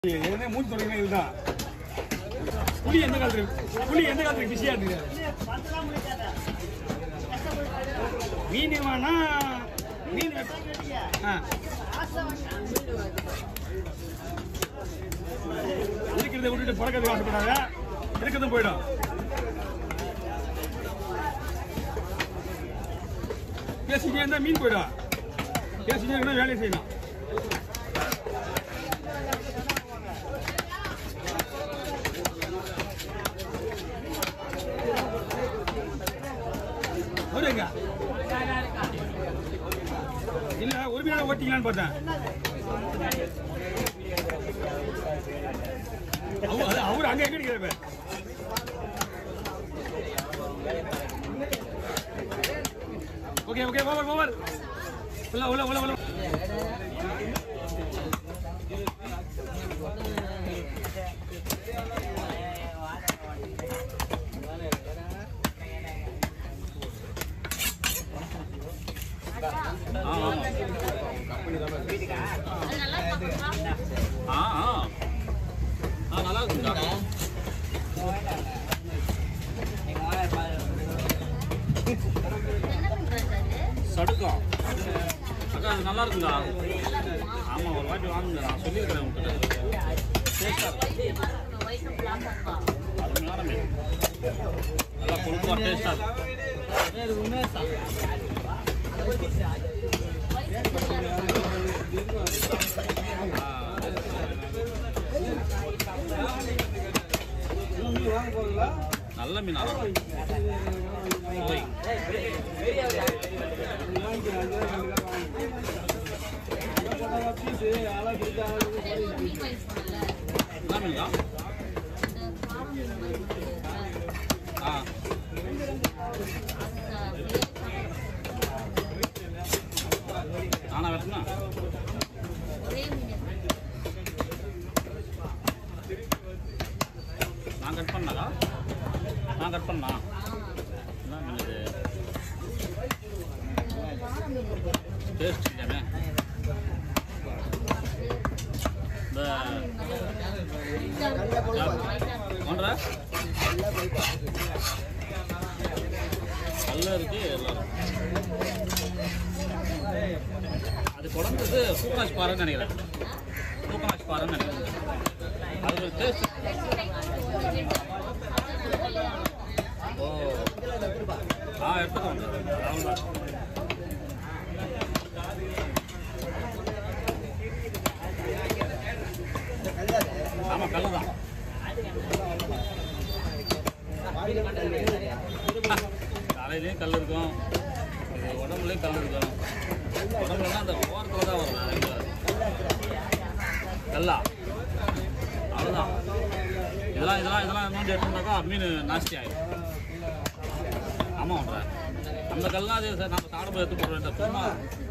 என்ன மூச்சு தொடங்கினா இதுதான் புலி எந்த காலத்துல புலி எந்த காலத்துல பிஸியா இருக்கு மீன் வேணா மீன் ஆ இருக்கிறத விட்டுட்டு பழக்கிறதுக்கு ஆசைப்படாத இருக்கிறதும் போயிடும் பேசிட்டே இருந்தா மீன் போயிடும் பேசிட்டே இருந்தா வேலையை செய்யலாம் வருங்க இல்ல ஒரு மீனை ஓட்டிக்கலான்னு பார்த்தேன் அவ- அது அவர் அங்க எங்க நிக்கிறாரு ஓகே ஓகே ஓவர் ஓவர் உள்ள உள்ள உள்ள உள்ள ஆ ஆ ஆ நல்லா இருக்குங்க சடுக்கம் அக்கா அது நல்லா இருக்குங்களா ஆமாம் ஒரு வாட்டி வாங்குங்க நான் சொல்லியிருக்கிறேன் உங்ககிட்ட டேஸ்டாக இருக்கும் அருமையான மீன் நல்லா கொழுப்பாக டேஸ்டாக இருக்கும் நல்ல மீன் சுவை என்ன மீன்கா ஆ நானா வெட்டினா நான் கட் பண்ணாக்கா நான் கட் பண்ணா என்ன மீன் இது டேஸ்ட் இல்லையாமே இந்த ஒன்றரை கல்ல இருக்கு எல்லாம் அது குழந்தது பூக்காஷ் பாறைன்னு நினைக்கிறேன் பூக்காஷ் பாறைன்னு நினைக்கிறேன் அது ஒரு டேஸ்ட் ஓ ஆ எடுத்துக்கோங்க அவ்வளோதான் ஆமாம் கல்லு தான் தலையிலையும் கல் இருக்கும் இது உடம்புலையும் கல் இருக்கும் உடம்புலாம் அந்த ஓரத்தில் தான் வரும் நிறைய கல்லா அவ்வளோதான் இதெல்லாம் இதெல்லாம் இதெல்லாம் நோண்டி எடுத்தோம்னாக்கா மீன் நாஸ்தி ஆயிடும் ஆமாம் ஒன்ற அந்த கல்லாம் அது சார் நம்ம சாப்பிட எடுத்து போட வேண்டாம் சும்மா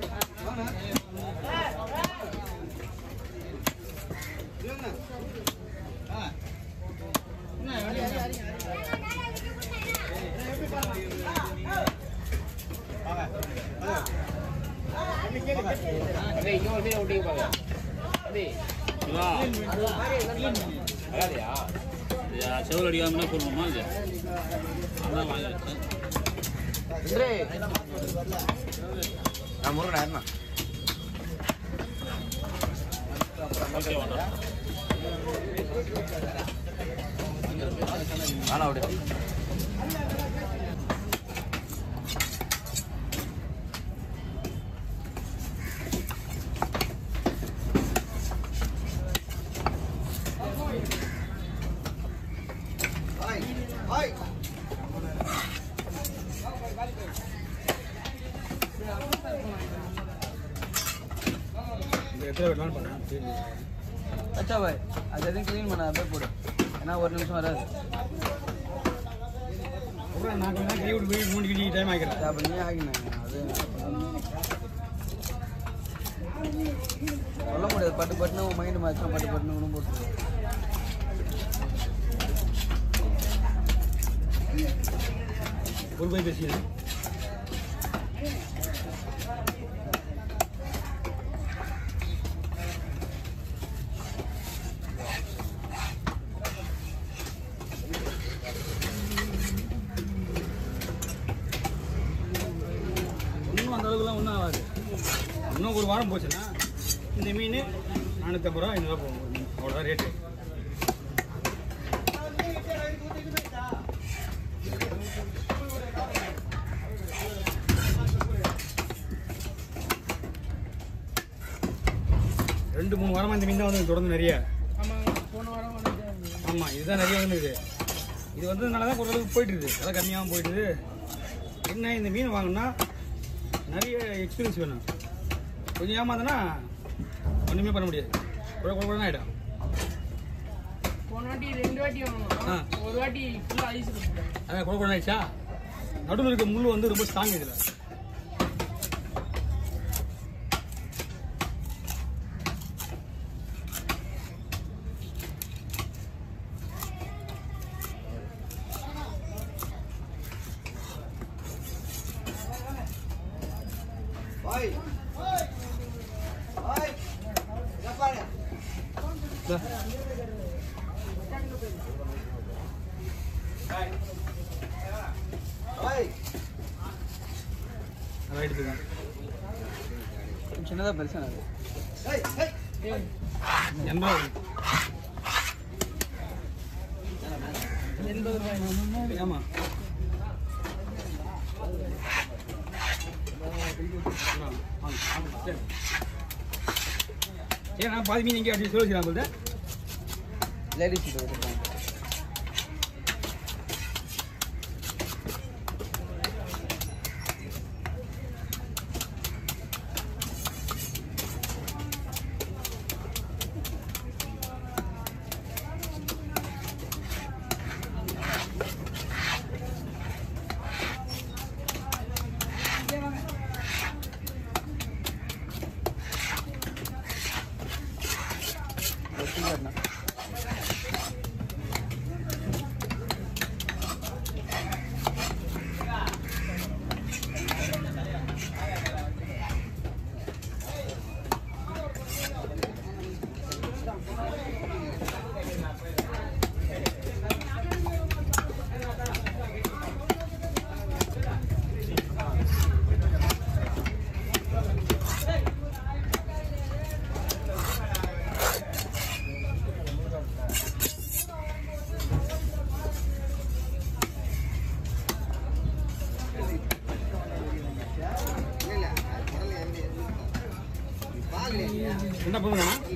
சிவா இது செவில் அடிக்காமலே சொல்லணுமா இது அதான் வாங்கி வச்சேன் நான் முருகன் என்ன ஓகே வாடா ஆனா அப்படியே இந்த எத்தனை வெட்டலாம்னு பண்ணேன் அச்சா பாய் அது எதுவும் க்ளீன் பண்ண அப்படியே போடு ஏன்னா ஒரு நிமிஷம் வராது அப்புறம் நான் கொஞ்ச நேரம் கை விட்டு போய் மூணு கிட்டி டைம் ஆகிக்கிறேன் அப்போ நீ ஆகினாங்க அது சொல்ல முடியாது பட்டு பட்டுன்னு உன் மைண்டு மாச்சுனா பட்டு பட்டுன்னு கூட போட்டு ஒரு போய் பேசிக்கிறேன் அளவுக்குலாம் ஒன்றும் ஆகாது இன்னும் ஒரு வாரம் போச்சுன்னா இந்த மீன் நானூற்றம்பது ரூபா ஐநூறுரூவா போகும் அவ்வளோதான் ரேட்டு ரெண்டு மூணு வாரமாக இந்த மீன் தான் வந்து தொடர்ந்து நிறைய ஆமாம் இதுதான் நிறைய வந்துருக்குது இது வந்ததுனால தான் ஓரளவுக்கு போயிட்டு இருக்குது விலை கம்மியாகவும் போயிட்டுது என்ன இந்த மீன் வாங்கினா நிறைய எக்ஸ்பீரியன்ஸ் வேணும் கொஞ்சம் ஏமாந்தனா ஒன்றுமே பண்ண முடியாது கூட கூட கூட ஆகிடும் போன வாட்டி ரெண்டு வாட்டி வாங்கணும் ஆ. ஒரு வாட்டி ஃபுல்லா ஐஸ் கொடுத்துட்டேன் அதான் கூட கூட ஆயிடுச்சா நடுவில் இருக்க முள் வந்து ரொம்ப ஸ்ட்ராங் இதில் ரைட்டு போயிடும் சின்னதாக பெருசாக அது எண்பது எண்பது ரூபாய் ஆமாம் ஏன் நான் பாதி மீன் எங்கேயும் அப்படி சொல்லிச்சுனா போல லேடிஸ் கிட்ட கொடுத்துருக்காங்க வச்சுக்கண்ணா என்ன பண்ணுறேன்